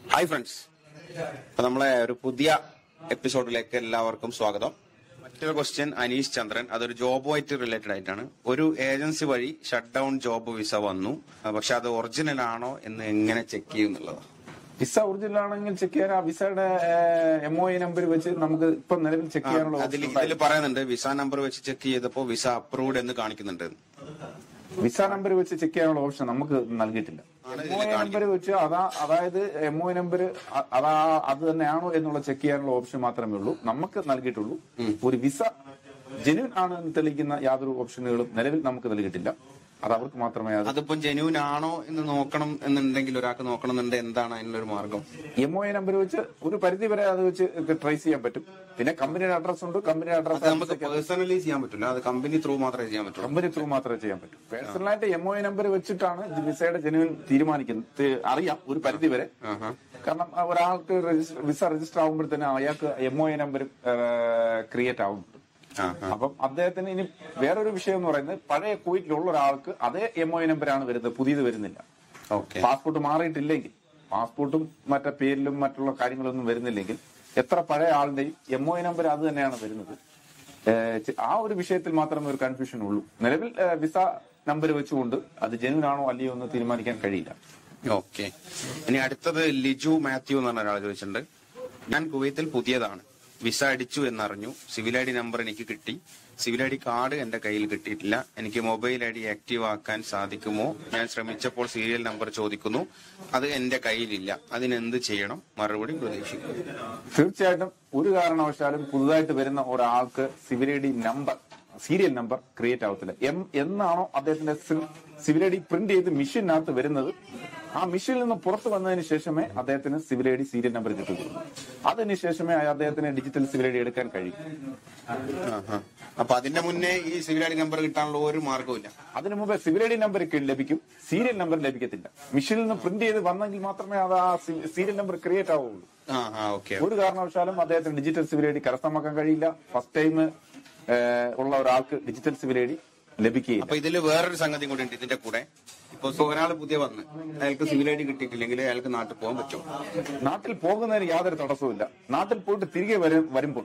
Hi friends അപ്പൊ നമ്മളെ ഒരു പുതിയ എപ്പിസോഡിലേക്ക് എല്ലാവർക്കും സ്വാഗതം മറ്റൊരു ക്വസ്റ്റ്യൻ അനീഷ് ചന്ദ്രൻ അതൊരു ജോബുമായിട്ട് റിലേറ്റഡ് ആയിട്ടാണ് ഒരു ഏജൻസി വഴി ഷട്ട് ഡൗൺ ജോബ് വിസ വന്നു പക്ഷെ അത് ഒറിജിനൽ ആണോ എന്ന് എങ്ങനെ ചെക്ക് ചെയ്യും എന്നുള്ളതാണ് വിസ ഒറിജിനൽ ആണെങ്കിൽ ചെക്ക് ചെയ്യാൻ ആ വിസയുടെ എം ഒ നമ്പർ വെച്ച് നമുക്ക് ഇപ്പൊ നിലവിൽ ചെക്ക് ചെയ്യാനുള്ള അതിൽ option ഇതിൽ പറയുന്നുണ്ട് വിസ നമ്പർ വെച്ച് ചെക്ക് ചെയ്തപ്പോ വിസ അപ്രൂവ്ഡ് എന്ന് കാണിക്കുന്നുണ്ട് വിസ നമ്പർ വെച്ച് ചെക്ക് ചെയ്യാനുള്ള ഓപ്ഷൻ നമുക്ക് നൽകിയിട്ടില്ല എം ഒ നമ്പർ വെച്ച് അതാ അതായത് എം ഒ നമ്പർ അതാ അത് തന്നെയാണോ എന്നുള്ള ചെക്ക് ചെയ്യാനുള്ള ഓപ്ഷൻ മാത്രമേ ഉള്ളൂ നമുക്ക് നൽകിയിട്ടുള്ളൂ ഒരു വിസ ജെന്യൂൻ ആണ് എന്ന് തെളിയിക്കുന്ന യാതൊരു ഓപ്ഷനുകളും നിലവിൽ നമുക്ക് നൽകിയിട്ടില്ല അത് അവർക്ക് മാത്രമേ അത് അതിപ്പം ജെന്യൂൻ ആണോ എന്ന് നോക്കണം എന്നുണ്ടെങ്കിൽ ഒരാൾക്ക് നോക്കണം എന്നുണ്ടെങ്കിൽ എന്താണ് അതിനൊരു മാർഗം എം ഒ നമ്പർ വെച്ച് ഒരു പരിധി വരെ അത് വെച്ച് ട്രേസ് ചെയ്യാൻ പറ്റും പിന്നെ കമ്പനിയുടെ അഡ്രസ് ഉണ്ട് കമ്പനിയുടെ അത് നമുക്ക് അഡ്രസ് പേഴ്സണലി ചെയ്യാൻ പറ്റില്ല അത് കമ്പനി ത്രൂ മാത്രമേ ചെയ്യാൻ പറ്റുള്ളൂ കമ്പനി ത്രൂ മാത്രമേ ചെയ്യാൻ പറ്റൂ പേഴ്സണലായിട്ട് എം ഒ നമ്പർ വെച്ചിട്ടാണ് വിസയുടെ ജനുവിൻ തീരുമാനിക്കുന്നത് തി- അറിയാം ഒരു പരിധി വരെ ആഹാ. കാരണം ആ, ഒരാൾക്ക് രജിസ്റ്റർ- വിസ രജിസ്റ്റർ ആകുമ്പോഴത്തേന് അയാൾക്ക് എം ഒ നമ്പർ ക്രിയേറ്റ് ആവും ആ, അപ്പം അദ്ദേഹത്തിന് ഇനി വേറൊരു വിഷയം എന്ന് പറയുന്നത് പഴയ കുവൈറ്റിലുള്ള ഒരാൾക്ക് അതേ എം ഒ നമ്പറാണ് വരുന്നത് പുതിയത് വരുന്നില്ല ഓക്കെ പാസ്പോർട്ട് മാറിയിട്ടില്ലെങ്കിൽ പാസ്പോർട്ടും മറ്റേ പേരിലും മറ്റുള്ള കാര്യങ്ങളൊന്നും വരുന്നില്ലെങ്കിൽ എത്ര പഴയ ആളുടെയും എം ഒ നമ്പർ അത് തന്നെയാണ് വരുന്നത് ഏഹ് ചെ- ആ ഒരു വിഷയത്തിൽ മാത്രമേ ഒരു കൺഫ്യൂഷൻ ഉള്ളൂ നിലവിൽ ഏഹ് വിസ നമ്പർ വെച്ചുകൊണ്ട് അത് ജെനുവിൻ ആണോ അല്ലയോ എന്ന് തീരുമാനിക്കാൻ കഴിയില്ല ഓക്കെ ഇനി അടുത്തത് ലിജു മാത്യു എന്ന് പറഞ്ഞ ഒരാൾ ചോദിച്ചിട്ടുണ്ട് ഞാൻ കുവൈത്തിൽ പുതിയതാണ് വിസ അടിച്ചു എന്നറിഞ്ഞു സിവിൽ ഐ ഡി നമ്പർ എനിക്ക് കിട്ടി സിവിൽ ഐ ഡി കാർഡ് എന്റെ കയ്യിൽ കിട്ടിയിട്ടില്ല എനിക്ക് മൊബൈൽ ഐ ഡി ആക്റ്റീവ് ആക്കാൻ സാധിക്കുമോ ഞാൻ ശ്രമിച്ചപ്പോൾ സീരിയൽ നമ്പർ ചോദിക്കുന്നു അത് എന്റെ കയ്യിലില്ല അതിനെന്ത് ചെയ്യണം മറുപടി പ്രതീക്ഷിക്കുന്നു തീർച്ചയായിട്ടും ഒരു കാരണവശാലും പുതുതായിട്ട് വരുന്ന ഒരാൾക്ക് civil I D number serial number create ആവത്തില്ല എം എന്നാണോ അദ്ദേഹത്തിന്റെ സിവിൽ ഐ ഡി പ്രിന്റ് ചെയ്ത് മെഷീനകത്ത് വരുന്നത് ആ മെഷീനിൽ നിന്ന് പുറത്തു വന്നതിന് ശേഷമേ അദ്ദേഹത്തിന് civil I D serial number കിട്ടുകയുള്ളൂ അതിന് ശേഷമേ അദ്ദേഹത്തിന് ഡിജിറ്റൽ സിവിൽ ഐ ഡി എടുക്കാൻ കഴിയും ആഹാ. അപ്പൊ അതിന്റെ മുന്നേ ഈ സിവിൽ ഐ ഡി നമ്പർ കിട്ടാനുള്ള ഒരു മാർഗവും അതിനു മുമ്പ് സിവിൽ ഐ ഡി നമ്പർ ലഭിക്കും സീരിയൽ നമ്പർ ലഭിക്കത്തില്ല മെഷീനിൽ നിന്ന് പ്രിന്റ് ചെയ്ത് വന്നെങ്കിൽ മാത്രമേ അത് ആ സീരിയൽ നമ്പർ ക്രിയേറ്റ് ആവുള്ളൂ ആ ആ ഓക്കെ ഒരു കാരണവശാലും അദ്ദേഹത്തിന് ഡിജിറ്റൽ സിവിൽ ഐ ഡി കരസ്ഥമാക്കാൻ കഴിയില്ല ഫസ്റ്റ് ടൈം ഉള്ള ഒരാൾക്ക് ഡിജിറ്റൽ സിവിൽ ഐ ഡി ലഭിക്കുകയില്ല അപ്പൊ ഇതില് വേറൊരു സംഗതി കൂടി ഉണ്ട് ഇതിന്റെ കൂടെ ഇപ്പൊ ഒരാൾ പുതിയ വന്ന് അയാൾക്ക് സിവിൽ ഐ ഡി കിട്ടിയിട്ടില്ലെങ്കിൽ അയാൾക്ക് നാട്ടിൽ പോകാൻ പറ്റുമോ നാട്ടിൽ പോകുന്നതിന് യാതൊരു തടസ്സവുമില്ല നാട്ടിൽ പോയിട്ട് തിരികെ വരും വരുമ്പോൾ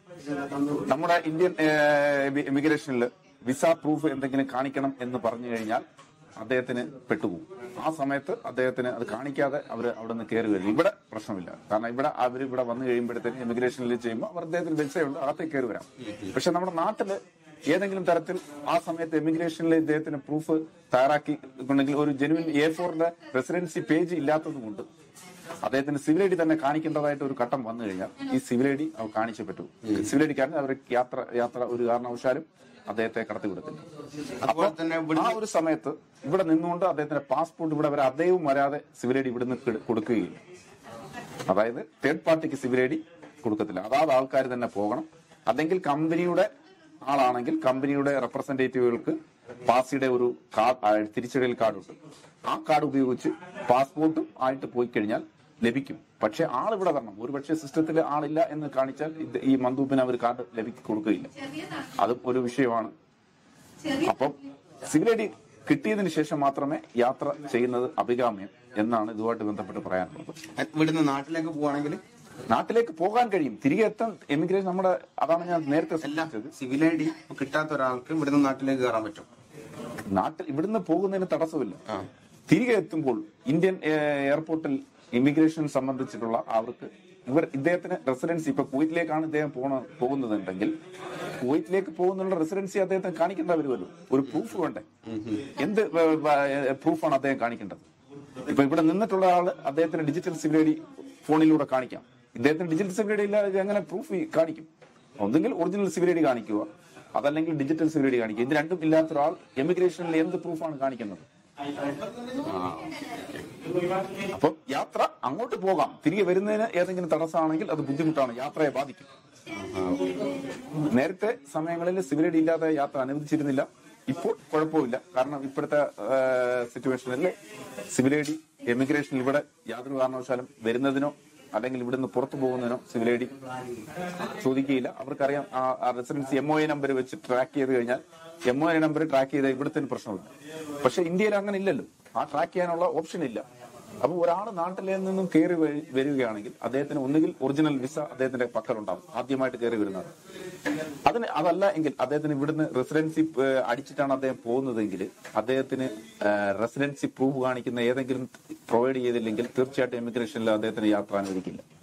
നമ്മുടെ ഇന്ത്യൻ ഇമിഗ്രേഷനിൽ വിസ പ്രൂഫ് എന്തെങ്കിലും കാണിക്കണം എന്ന് പറഞ്ഞു കഴിഞ്ഞാൽ അദ്ദേഹത്തിന് പെട്ടുപോകും ആ സമയത്ത് അദ്ദേഹത്തിന് അത് കാണിക്കാതെ അവർ അവിടെ നിന്ന് കയറി വരും ഇവിടെ പ്രശ്നമില്ല കാരണം ഇവിടെ അവർ ഇവിടെ വന്നു കഴിയുമ്പോഴത്തേക്ക് ഇമിഗ്രേഷനിൽ ചെയ്യുമ്പോൾ അവർ അദ്ദേഹത്തിന് വിസയുണ്ട് അകത്തേക്ക് കയറി വരാം പക്ഷെ നമ്മുടെ നാട്ടില് ഏതെങ്കിലും തരത്തിൽ ആ സമയത്ത് എമിഗ്രേഷനിൽ ഇദ്ദേഹത്തിന് പ്രൂഫ് തയ്യാറാക്കി ഉണ്ടെങ്കിൽ ഒരു ജെനുവിൻ എ ഫോറിന്റെ റെസിഡൻസി പേജ് ഇല്ലാത്തത് കൊണ്ട് അദ്ദേഹത്തിന് സിവിൽ ഐ ഡി തന്നെ കാണിക്കേണ്ടതായിട്ട് ഒരു ഘട്ടം വന്നു കഴിഞ്ഞാൽ ഈ സിവിൽ ഐ ഡി അവർ കാണിച്ചേ പറ്റൂ സിവിൽ ഐ ഡിക്കാരൻ അവർ യാത്ര യാത്ര ഒരു കാരണവശാലും അദ്ദേഹത്തെ കടത്തി വിടത്തില്ല അതുപോലെ തന്നെ അപ്പോൾ ആ ഒരു സമയത്ത് ഇവിടെ നിന്നുകൊണ്ട് അദ്ദേഹത്തിന്റെ പാസ്പോർട്ട് ഇവിടെ വരെ അദ്ദേഹവും വരാതെ സിവിൽ ഐ ഡി ഇവിടുന്ന് കിട- കൊടുക്കുകയില്ല അതായത് തേർഡ് പാർട്ടിക്ക് സിവിൽ ഐ ഡി കൊടുക്കത്തില്ല അതാത് ആൾക്കാർ തന്നെ പോകണം അല്ലെങ്കിൽ കമ്പനിയുടെ ആളാണെങ്കിൽ കമ്പനിയുടെ റെപ്രസെന്റേറ്റീവുകൾക്ക് പാസിയുടെ ഒരു കാർഡ് തിരിച്ചറിയൽ കാർഡുണ്ട് ആ കാർഡ് ഉപയോഗിച്ച് പാസ്പോർട്ടും ആയിട്ട് പോയി കഴിഞ്ഞാൽ ലഭിക്കും പക്ഷെ ആൾ ഇവിടെ വരണം ഒരു പക്ഷേ സിസ്റ്റത്തിൽ ആളില്ല എന്ന് കാണിച്ചാൽ ഇത് ഈ മന്ദൂപ്പിന് അവർ കാർഡ് ലഭിക്കി കൊടുക്കുകയില്ല അതും ഒരു വിഷയമാണ് അപ്പം സിവിൽ ഐ ഡി കിട്ടിയതിന് ശേഷം മാത്രമേ യാത്ര ചെയ്യുന്നത് അഭികാമ്യം എന്നാണ് ഇതുമായിട്ട് ബന്ധപ്പെട്ട് പറയാനുള്ളത് ഇവിടുന്ന് നാട്ടിലേക്ക് പോവാണെങ്കിൽ നാട്ടിലേക്ക് പോകാൻ കഴിയും തിരികെ എത്താൻ എമിഗ്രേഷൻ നമ്മുടെ അതാണ് ഞാൻ നേരത്തെ എല്ലാം സൂചിപ്പിച്ചത് സിവിൽ ഐ ഡി കിട്ടാത്ത ഒരാൾക്ക് ഇവിടുന്ന് നാട്ടിലേക്ക് കയറാൻ പറ്റും നാട്ടിൽ ഇവിടുന്ന് പോകുന്നതിന് തടസ്സമില്ല തിരികെ എത്തുമ്പോൾ ഇന്ത്യൻ ഏഹ്, എയർപോർട്ടിൽ ഇമിഗ്രേഷൻ സംബന്ധിച്ചിട്ടുള്ള അവർക്ക് ഇവർ ഇദ്ദേഹത്തിന് റെസിഡൻസി ഇപ്പൊ കുവൈറ്റിലേക്കാണ് ഇദ്ദേഹം പോണ പോകുന്നതുണ്ടെങ്കിൽ കുവൈറ്റിലേക്ക് പോകുന്നുള്ള റെസിഡൻസി അദ്ദേഹത്തിന് കാണിക്കേണ്ട വരുമല്ലോ ഒരു പ്രൂഫ് വേണ്ടേ എന്ത് പ്രൂഫാണ് അദ്ദേഹം കാണിക്കേണ്ടത് ഇപ്പൊ ഇവിടെ നിന്നിട്ടുള്ള ആള് അദ്ദേഹത്തിന് ഡിജിറ്റൽ സിവിൽ ഐ ഡി ഫോണിലൂടെ കാണിക്കാം ഇദ്ദേഹത്തിന് ഡിജിറ്റൽ സിവിൽ ഐ ഡി ഇല്ലാതെ എങ്ങനെ പ്രൂഫ് കാണിക്കും ഒന്നുകിൽ ഒറിജിനൽ സിവിൽ ഐ ഡി കാണിക്കുക അതല്ലെങ്കിൽ ഡിജിറ്റൽ സിവിൽ ഐ ഡി കാണിക്കുക ഇത് രണ്ടും ഇല്ലാത്ത ഒരാൾ എമിഗ്രേഷനിൽ എന്ത് പ്രൂഫാണ് കാണിക്കുന്നത് അപ്പം യാത്ര അങ്ങോട്ട് പോകാം തിരികെ വരുന്നതിന് ഏതെങ്കിലും തടസ്സമാണെങ്കിൽ അത് ബുദ്ധിമുട്ടാണ് യാത്രയെ ബാധിക്കും നേരത്തെ സമയങ്ങളിൽ സിവിൽ ഐ ഡി ഇല്ലാതെ യാത്ര അനുവദിച്ചിരുന്നില്ല ഇപ്പോൾ കുഴപ്പമില്ല കാരണം ഇപ്പോഴത്തെ സിറ്റുവേഷനിൽ സിവിൽ ഐ ഡി എമിഗ്രേഷൻ ഇവിടെ യാതൊരു കാരണവശാലും വരുന്നതിനോ അല്ലെങ്കിൽ ഇവിടുന്ന് പുറത്തു പോകുന്നതിനോ സിവിൽ ഐ ഡി ചോദിക്കുകയില്ല അവർക്കറിയാം ആ residency M O A number വെച്ച് ട്രാക്ക് ചെയ്ത് കഴിഞ്ഞാൽ M O A number track ചെയ്ത ഇവിടുത്തെ പ്രശ്നമില്ല പക്ഷെ ഇന്ത്യയിൽ അങ്ങനെ ഇല്ലല്ലോ ആ ട്രാക്ക് ചെയ്യാനുള്ള ഓപ്ഷൻ ഇല്ല അപ്പൊ ഒരാൾ നാട്ടിൽ നിന്നും കയറി വരി- വരികയാണെങ്കിൽ അദ്ദേഹത്തിന് ഒന്നുകിൽ ഒറിജിനൽ വിസ അദ്ദേഹത്തിന്റെ പക്കലുണ്ടാവും ആദ്യമായിട്ട് കയറി വരുന്നത് അതിന് അതല്ല എങ്കിൽ അദ്ദേഹത്തിന് ഇവിടുന്ന് റെസിഡൻസി ഏഹ്, അടിച്ചിട്ടാണ് അദ്ദേഹം പോകുന്നതെങ്കിൽ അദ്ദേഹത്തിന് റെസിഡൻസി പ്രൂഫ് കാണിക്കുന്ന ഏതെങ്കിലും പ്രൊവൈഡ് ചെയ്തില്ലെങ്കിൽ തീർച്ചയായിട്ടും ഇമിഗ്രേഷനിൽ അദ്ദേഹത്തിന് യാത്ര അനുവദിക്കില്ല